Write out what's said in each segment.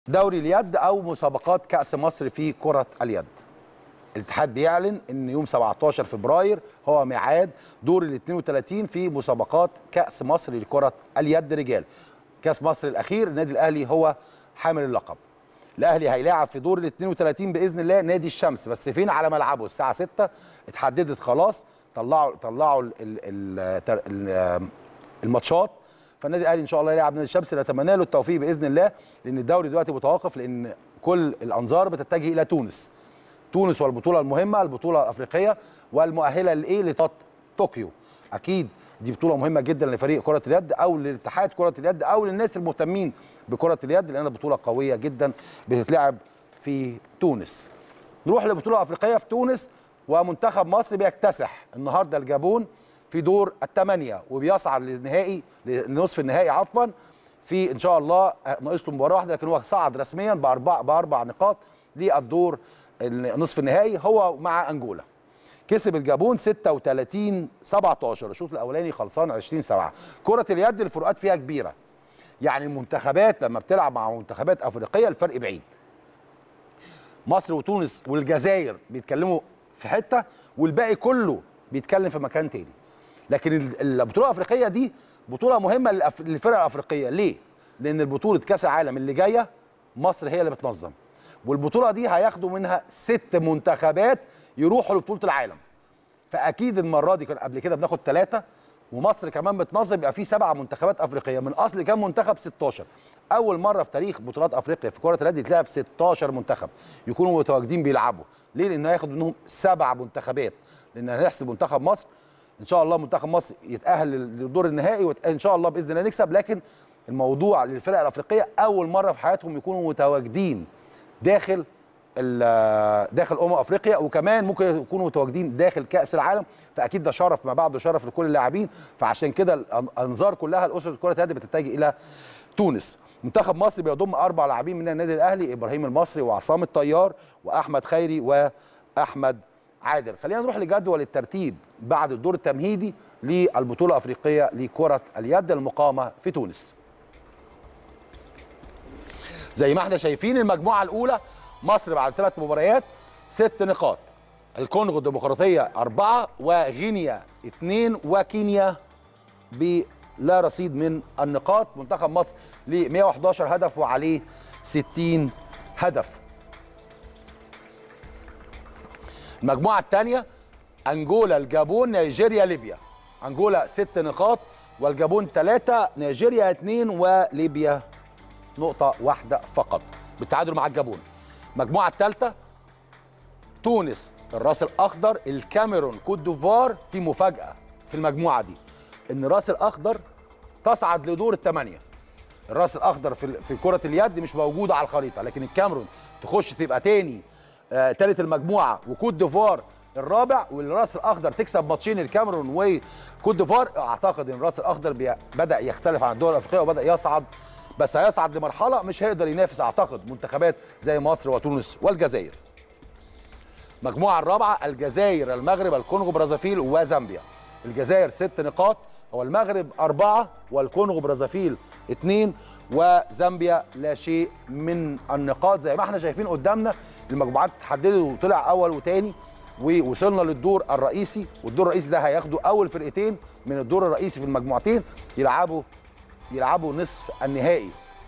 دوري اليد او مسابقات كاس مصر في كره اليد الاتحاد بيعلن ان يوم 17 فبراير هو ميعاد دور ال 32 في مسابقات كاس مصر لكره اليد رجال كاس مصر الاخير النادي الاهلي هو حامل اللقب الاهلي هيلاعب في دور ال 32 باذن الله نادي الشمس بس فين على ملعبه الساعه 6 اتحددت خلاص طلعوا طلعوا ال ال ال ال الماتشات فالنادي الاهلي ان شاء الله يلعب نادي الشمس نتمنى له التوفيق باذن الله لان الدوري دلوقتي متوقف لان كل الانظار بتتجه الى تونس تونس والبطوله المهمه البطوله الافريقيه والمؤهله لايه لطاقه طوكيو اكيد دي بطوله مهمه جدا لفريق كره اليد او لاتحاد كره اليد او للناس المهتمين بكره اليد لانها بطوله قويه جدا بتتلعب في تونس نروح للبطوله الافريقيه في تونس ومنتخب مصر بيكتسح النهارده الجابون في دور الثمانيه وبيصعد للنهائي لنصف النهائي عفوا في ان شاء الله ناقص له مباراه واحده لكن هو صعد رسميا باربع باربع نقاط للدور نصف النهائي هو مع انجولا كسب الجابون 36 17 الشوط الاولاني خلصان 20 7 كره اليد الفروقات فيها كبيره يعني المنتخبات لما بتلعب مع منتخبات افريقيه الفرق بعيد مصر وتونس والجزائر بيتكلموا في حته والباقي كله بيتكلم في مكان تاني لكن البطوله الافريقيه دي بطوله مهمه للفرق الافريقيه ليه لان البطوله كاس العالم اللي جايه مصر هي اللي بتنظم والبطوله دي هياخدوا منها ست منتخبات يروحوا لبطوله العالم فاكيد المره دي كان قبل كده بناخد ثلاثه ومصر كمان بتنظم يبقى في سبع منتخبات افريقيه من اصل كام منتخب 16 اول مره في تاريخ بطولات افريقيا في كره اليد يتلعب 16 منتخب يكونوا متواجدين بيلعبوا ليه لان هياخد منهم سبع منتخبات لان هنحسب منتخب مصر ان شاء الله منتخب مصر يتاهل للدور النهائي وان شاء الله باذن الله نكسب لكن الموضوع للفرق الافريقيه اول مره في حياتهم يكونوا متواجدين داخل داخل امم افريقيا وكمان ممكن يكونوا متواجدين داخل كاس العالم فاكيد ده شرف ما بعده شرف لكل اللاعبين فعشان كده الانظار كلها لاسره كره اليد بتتجه الى تونس منتخب مصر بيضم اربع لاعبين من النادي الاهلي ابراهيم المصري وعصام الطيار واحمد خيري واحمد عادل خلينا نروح لجدول الترتيب بعد الدور التمهيدي للبطوله الافريقيه لكره اليد المقامه في تونس زي ما احنا شايفين المجموعه الاولى مصر بعد ثلاث مباريات ست نقاط الكونغو الديمقراطيه اربعه وغينيا اثنين وكينيا بلا رصيد من النقاط منتخب مصر ل 111 هدف وعليه 60 هدف المجموعه الثانيه انجولا الجابون نيجيريا ليبيا انجولا ست نقاط والجابون ثلاثه نيجيريا اثنين وليبيا نقطه واحده فقط بالتعادل مع الجابون المجموعه الثالثه تونس الراس الاخضر الكاميرون كوت ديفوار في مفاجاه في المجموعه دي ان الراس الاخضر تصعد لدور الثمانيه الراس الاخضر في في كره اليد مش موجوده على الخريطه لكن الكاميرون تخش تبقى تاني آه تالت المجموعه وكوت ديفوار الرابع والراس الاخضر تكسب ماتشين الكاميرون وكوت ديفوار اعتقد ان الراس الاخضر بدا يختلف عن الدول الافريقيه وبدا يصعد بس هيصعد لمرحله مش هيقدر ينافس اعتقد منتخبات زي مصر وتونس والجزائر المجموعه الرابعه الجزائر المغرب الكونغو برازافيل وزامبيا الجزائر ست نقاط هو المغرب أربعة والكونغو برازافيل اثنين وزامبيا لا شيء من النقاط زي ما احنا شايفين قدامنا المجموعات اتحددت وطلع أول وثاني ووصلنا للدور الرئيسي والدور الرئيسي ده هياخدوا أول فرقتين من الدور الرئيسي في المجموعتين يلعبوا يلعبوا نصف النهائي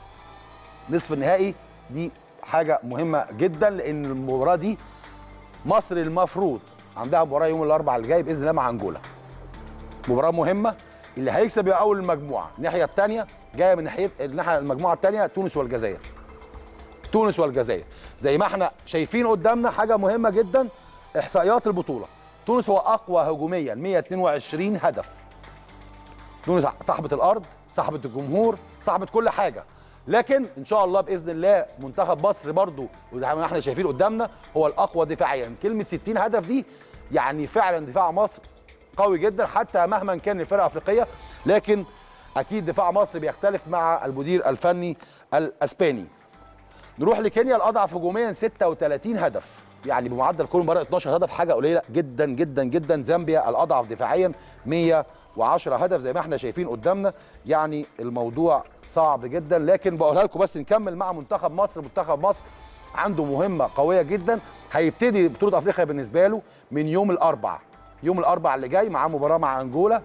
نصف النهائي دي حاجة مهمة جدا لأن المباراة دي مصر المفروض عندها مباراة يوم الأربعاء اللي جاي بإذن الله مع أنجولا مباراة مهمة اللي هيكسب يبقى أول المجموعة الناحية الثانية جاية من ناحية الناحية المجموعة الثانية تونس والجزائر تونس والجزائر زي ما احنا شايفين قدامنا حاجة مهمة جدا إحصائيات البطولة تونس هو أقوى هجوميا 122 هدف تونس صاحبة الأرض صاحبة الجمهور صاحبة كل حاجة لكن ان شاء الله باذن الله منتخب مصر برضو وزي ما احنا شايفين قدامنا هو الاقوى دفاعيا كلمه 60 هدف دي يعني فعلا دفاع مصر قوي جدا حتى مهما كان الفرقه الافريقيه لكن اكيد دفاع مصر بيختلف مع المدير الفني الاسباني نروح لكينيا الاضعف هجوميا 36 هدف يعني بمعدل كل مباراه 12 هدف حاجه قليله جدا جدا جدا زامبيا الاضعف دفاعيا و10 هدف زي ما احنا شايفين قدامنا يعني الموضوع صعب جدا لكن بقولها لكم بس نكمل مع منتخب مصر منتخب مصر عنده مهمه قويه جدا هيبتدي بطوله افريقيا بالنسبه له من يوم الاربعاء يوم الاربعاء اللي جاي معاه مباراه مع انجولا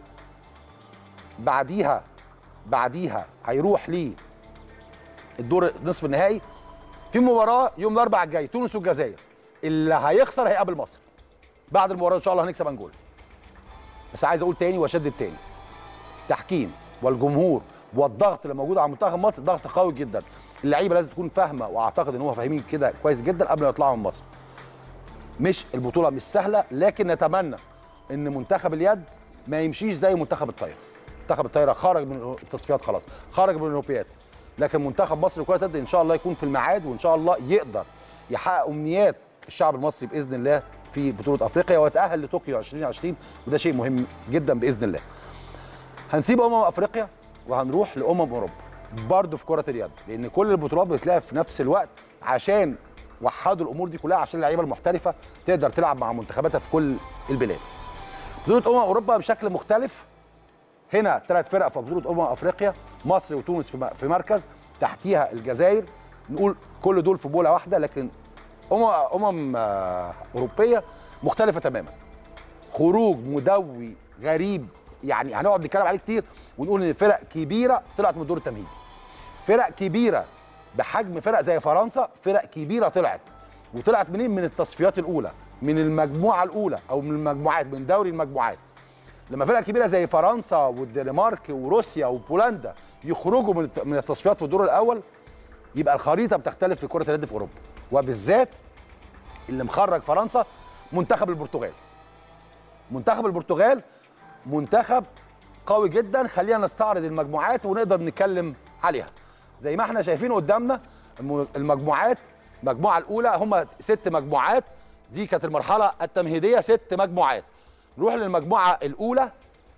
بعديها بعديها هيروح ليه الدور نصف النهائي في مباراه يوم الاربعاء الجاي تونس والجزائر اللي هيخسر هيقابل مصر بعد المباراه ان شاء الله هنكسب انجولا بس عايز اقول تاني واشدد تاني تحكيم والجمهور والضغط اللي موجود على منتخب مصر ضغط قوي جدا اللعيبه لازم تكون فاهمه واعتقد ان هو فاهمين كده كويس جدا قبل ما يطلعوا من مصر مش البطوله مش سهله لكن نتمنى ان منتخب اليد ما يمشيش زي منتخب الطايره منتخب الطايره خرج من التصفيات خلاص خرج من الاولمبياد لكن منتخب مصر لكره اليد ان شاء الله يكون في الميعاد وان شاء الله يقدر يحقق امنيات الشعب المصري باذن الله في بطوله افريقيا ويتاهل لطوكيو 2020 وده شيء مهم جدا باذن الله. هنسيب امم افريقيا وهنروح لامم اوروبا برضه في كره اليد لان كل البطولات بتتلعب في نفس الوقت عشان وحدوا الامور دي كلها عشان اللعيبه المحترفه تقدر تلعب مع منتخباتها في كل البلاد. بطوله امم اوروبا بشكل مختلف هنا ثلاث فرق في بطوله امم افريقيا مصر وتونس في مركز تحتيها الجزائر نقول كل دول في بوله واحده لكن امم امم اوروبيه مختلفه تماما خروج مدوي غريب يعني هنقعد نتكلم عليه كتير ونقول ان فرق كبيره طلعت من الدور التمهيدي فرق كبيره بحجم فرق زي فرنسا فرق كبيره طلعت وطلعت منين من التصفيات الاولى من المجموعه الاولى او من المجموعات من دوري المجموعات لما فرق كبيره زي فرنسا والدنمارك وروسيا وبولندا يخرجوا من من التصفيات في الدور الاول يبقى الخريطه بتختلف في كره اليد في اوروبا وبالذات اللي مخرج فرنسا منتخب البرتغال منتخب البرتغال منتخب قوي جدا خلينا نستعرض المجموعات ونقدر نتكلم عليها زي ما احنا شايفين قدامنا المجموعات المجموعه الاولى هم ست مجموعات دي كانت المرحله التمهيديه ست مجموعات نروح للمجموعه الاولى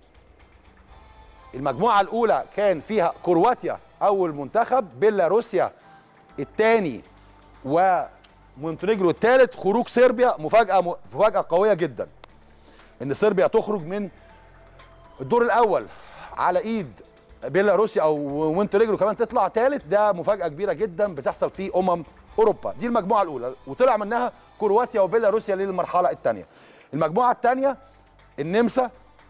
المجموعه الاولى كان فيها كرواتيا اول منتخب بيلاروسيا الثاني ومونتينيجرو الثالث خروج صربيا مفاجاه مفاجاه قويه جدا ان صربيا تخرج من الدور الاول على ايد بيلاروسيا او مونتينيجرو كمان تطلع ثالث ده مفاجاه كبيره جدا بتحصل في امم اوروبا دي المجموعه الاولى وطلع منها كرواتيا وبيلاروسيا للمرحله الثانيه المجموعه الثانيه النمسا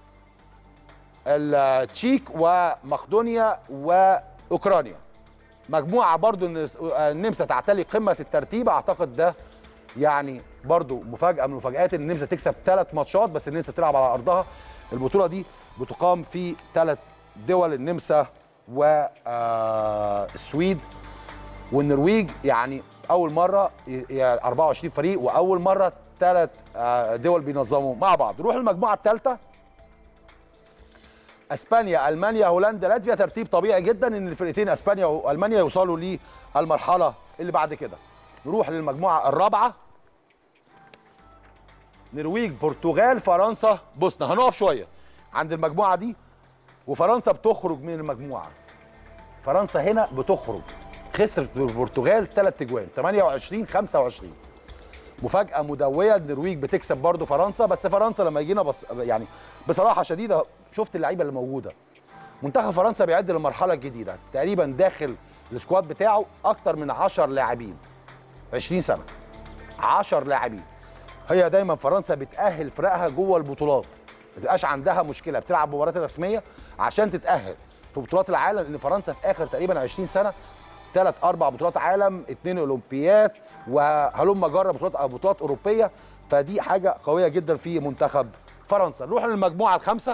التشيك ومقدونيا واوكرانيا مجموعه برضو النمسا تعتلي قمه الترتيب اعتقد ده يعني برضو مفاجاه من المفاجات ان النمسا تكسب ثلاث ماتشات بس النمسا تلعب على ارضها البطوله دي بتقام في ثلاث دول النمسا والسويد والنرويج يعني اول مره 24 فريق واول مره ثلاث دول بينظموا مع بعض نروح المجموعه الثالثه اسبانيا المانيا هولندا لاتفيا ترتيب طبيعي جدا ان الفرقتين اسبانيا والمانيا يوصلوا للمرحله اللي بعد كده نروح للمجموعه الرابعه نرويج برتغال فرنسا بوسنا هنقف شويه عند المجموعه دي وفرنسا بتخرج من المجموعه فرنسا هنا بتخرج خسرت البرتغال ثلاث اجوان 28 25 مفاجاه مدويه النرويج بتكسب برضو فرنسا بس فرنسا لما يجينا بص يعني بصراحه شديده شفت اللعيبه اللي موجوده منتخب فرنسا بيعد للمرحله الجديده تقريبا داخل السكواد بتاعه اكتر من 10 لاعبين 20 سنه 10 لاعبين هي دايما فرنسا بتاهل فرقها جوه البطولات ما تبقاش عندها مشكله بتلعب مباريات رسميه عشان تتاهل في بطولات العالم لان فرنسا في اخر تقريبا 20 سنه ثلاث اربع بطولات عالم اثنين اولمبيات وهلم جرى بطولات بطولات اوروبيه فدي حاجه قويه جدا في منتخب فرنسا نروح للمجموعه الخامسه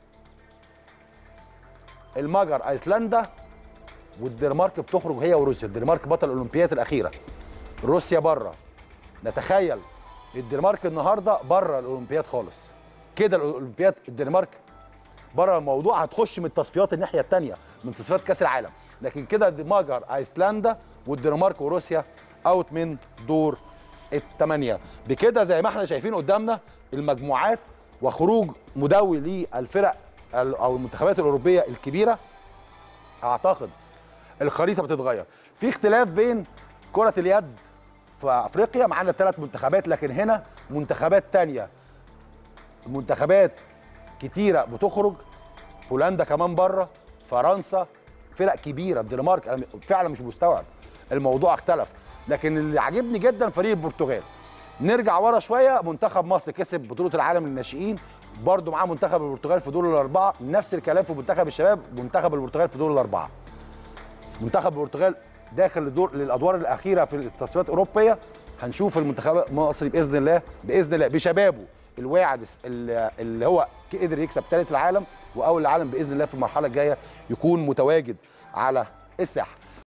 المجر ايسلندا والدنمارك بتخرج هي وروسيا الدنمارك بطل الاولمبيات الاخيره روسيا بره نتخيل الدنمارك النهارده بره الاولمبياد خالص كده الاولمبياد الدنمارك بره الموضوع هتخش من التصفيات الناحيه الثانيه من تصفيات كاس العالم لكن كده مجر ايسلندا والدنمارك وروسيا اوت من دور الثمانيه بكده زي ما احنا شايفين قدامنا المجموعات وخروج مدوي للفرق او المنتخبات الاوروبيه الكبيره اعتقد الخريطه بتتغير في اختلاف بين كره اليد في افريقيا معانا ثلاث منتخبات لكن هنا منتخبات تانية منتخبات كتيره بتخرج هولندا كمان بره فرنسا فرق كبيره الدنمارك انا فعلا مش مستوعب الموضوع اختلف لكن اللي عاجبني جدا فريق البرتغال نرجع ورا شويه منتخب مصر كسب بطوله العالم للناشئين برضه معاه منتخب البرتغال في دور الاربعه نفس الكلام في منتخب الشباب منتخب البرتغال في دور الاربعه منتخب البرتغال داخل لدور للادوار الاخيره في التصفيات الاوروبيه هنشوف المنتخب المصري باذن الله باذن الله بشبابه الواعد اللي اللي هو قدر يكسب ثالث العالم واول العالم باذن الله في المرحله الجايه يكون متواجد على الساحه